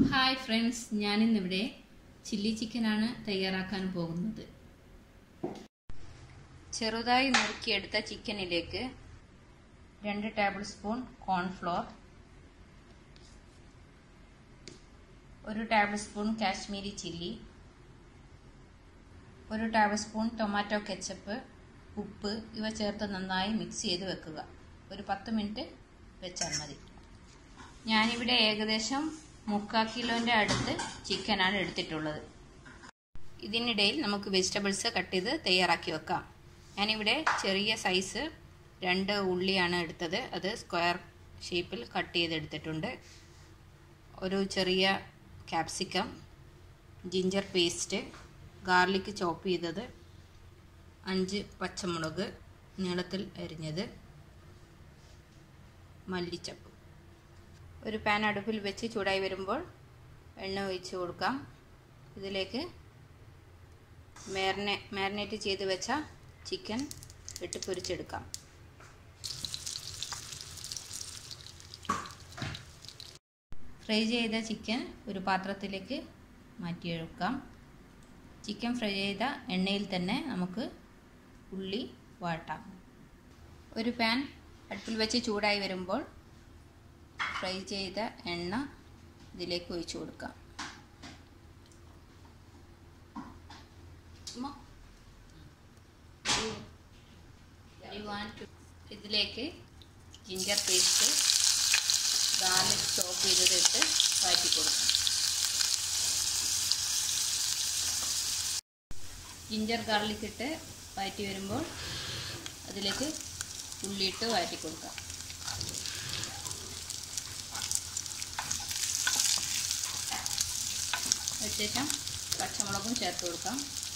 hi friends ഞാനിന്നിവിടെ chilli ചിക്കനാണ് തയ്യാറാക്കാൻ പോകുന്നത് ചെറുതായി നുറുക്കിയെടുത്ത ചിക്കനിലേക്ക് രണ്ട് ടേബിൾ സ്പൂൺ കോൺഫ്ലോർ ഒരു ടേബിൾ സ്പൂൺ കാശ്മീരി ചില്ലി ഒരു ടേബിൾ സ്പൂൺ ടൊമാറ്റോ കെച്ചപ്പ് ഉപ്പ് ഇവ ചേർത്ത് നന്നായി മിക്സ് ചെയ്ത് വെക്കുക ഒരു പത്ത് മിനിറ്റ് വെച്ചാൽ മതി ഞാനിവിടെ ഏകദേശം മുക്കാൽ കിലോൻ്റെ അടുത്ത് ചിക്കനാണ് എടുത്തിട്ടുള്ളത് ഇതിനിടയിൽ നമുക്ക് വെജിറ്റബിൾസ് കട്ട് ചെയ്ത് തയ്യാറാക്കി വെക്കാം ഞാനിവിടെ ചെറിയ സൈസ് രണ്ട് ഉള്ളിയാണ് എടുത്തത് അത് സ്ക്വയർ ഷേപ്പിൽ കട്ട് ചെയ്തെടുത്തിട്ടുണ്ട് ഒരു ചെറിയ capsicum ginger paste garlic chop ചെയ്തത് അഞ്ച് പച്ചമുളക് നീളത്തിൽ അരിഞ്ഞത് മല്ലിച്ചപ്പ് ഒരു പാൻ അടുപ്പിൽ വെച്ച് ചൂടായി വരുമ്പോൾ എണ്ണ ഒഴിച്ച് കൊടുക്കാം ഇതിലേക്ക് മാരിനേ മാരിനേറ്റ് ചെയ്ത് വെച്ച ചിക്കൻ ഇട്ട് പൊരിച്ചെടുക്കാം ഫ്രൈ ചെയ്ത ചിക്കൻ ഒരു പാത്രത്തിലേക്ക് മാറ്റിയെടുക്കാം ചിക്കൻ ഫ്രൈ ചെയ്ത എണ്ണയിൽ തന്നെ നമുക്ക് ഉള്ളി വാട്ടാം ഒരു പാൻ അടുപ്പിൽ വെച്ച് ചൂടായി വരുമ്പോൾ ഫ്രൈ ചെയ്ത എണ്ണ ഇതിലേക്ക് ഒഴിച്ചു കൊടുക്കാം ഇതിലേക്ക് ജിഞ്ചർ പേസ്റ്റ് ഗാർലിക് ചോപ്പ് ചെയ്തതിട്ട് വഴറ്റി കൊടുക്കാം ജിഞ്ചർ ഗാർലിക് ഇട്ട് വഴറ്റി വരുമ്പോൾ അതിലേക്ക് ഉള്ളിയിട്ട് വഴറ്റി കൊടുക്കാം ശേഷം പച്ചമുളകും ചേർത്ത് കൊടുക്കാം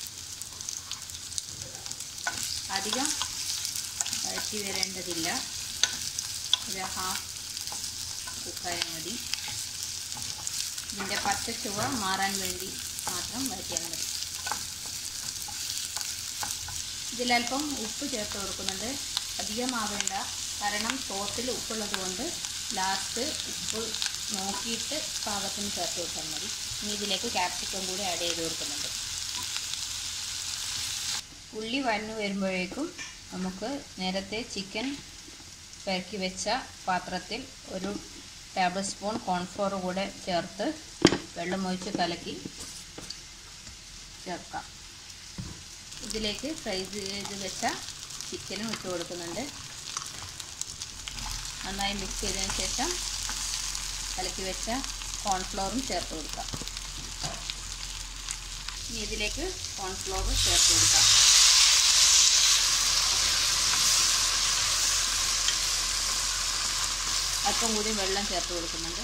അധികം വഴറ്റി വരേണ്ടതില്ല ഒരു ഹാഫ് കുക്കായാൽ മതി ഇതിൻ്റെ പച്ച ചുവ മാറാൻ വേണ്ടി മാത്രം വഴറ്റിയാൽ മതി ഇതിലല്പം ഉപ്പ് ചേർത്ത് കൊടുക്കുന്നുണ്ട് അധികമാവേണ്ട കാരണം സോസിൽ ഉപ്പുള്ളത് കൊണ്ട് ലാസ്റ്റ് ഉപ്പ് നോക്കിയിട്ട് പാകത്തിന് ചേർത്ത് കൊടുത്താൽ മതി ഇനി ഇതിലേക്ക് ക്യാപ്സിക്കം കൂടി ആഡ് ചെയ്ത് കൊടുക്കുന്നുണ്ട് ഉള്ളി വഴന്നു വരുമ്പോഴേക്കും നമുക്ക് നേരത്തെ ചിക്കൻ പെരക്കി വെച്ച പാത്രത്തിൽ ഒരു ടേബിൾ സ്പൂൺ കോൺഫ്ലോർ കൂടെ ചേർത്ത് വെള്ളമൊഴിച്ച് കലക്കി ചേർക്കാം ഇതിലേക്ക് ഫ്രൈ ചെയ്ത് വെച്ച ചിക്കനും ഇട്ട് കൊടുക്കുന്നുണ്ട് നന്നായി മിക്സ് ചെയ്തതിന് ശേഷം കലക്കി വെച്ച കോൺഫ്ലോറും ചേർത്ത് കൊടുക്കാം ഇനി ഇതിലേക്ക് കോൺഫ്ലോർ ചേർത്ത് കൊടുക്കാം അല്പം കൂടി വെള്ളം ചേർത്ത് കൊടുക്കുന്നുണ്ട്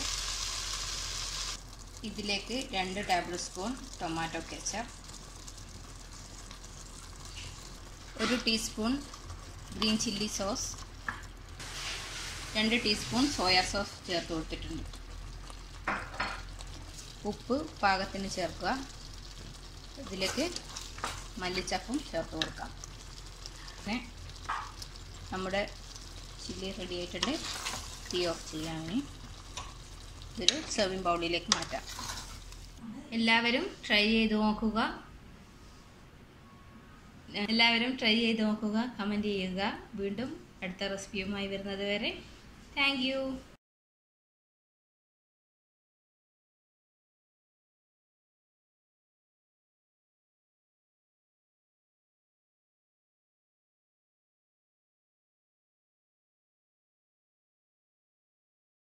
ഇതിലേക്ക് രണ്ട് ടേബിൾ സ്പൂൺ ടൊമാറ്റോ കെച്ചപ്പ് ഒരു ടീസ്പൂൺ ഗ്രീൻ ചില്ലി സോസ് രണ്ട് ടീസ്പൂൺ സോയാ സോസ് ചേർത്ത് കൊടുത്തിട്ടുണ്ട് ഉപ്പ് പാകത്തിന് ചേർക്കുക ഇതിലേക്ക് മല്ലിച്ചപ്പും ചേർത്ത് കൊടുക്കാം പിന്നെ നമ്മുടെ ചില്ലി റെഡി ആയിട്ടുണ്ട് തീ ഓഫ് ചെയ്യാൻ വേണ്ടി ഇതൊരു സെർവിങ് ബൗളിലേക്ക് മാറ്റാം എല്ലാവരും ട്രൈ ചെയ്ത് നോക്കുക എല്ലാവരും ട്രൈ ചെയ്ത് നോക്കുക കമൻറ്റ് ചെയ്യുക വീണ്ടും അടുത്ത റെസിപ്പിയുമായി വരുന്നത് വരെ താങ്ക്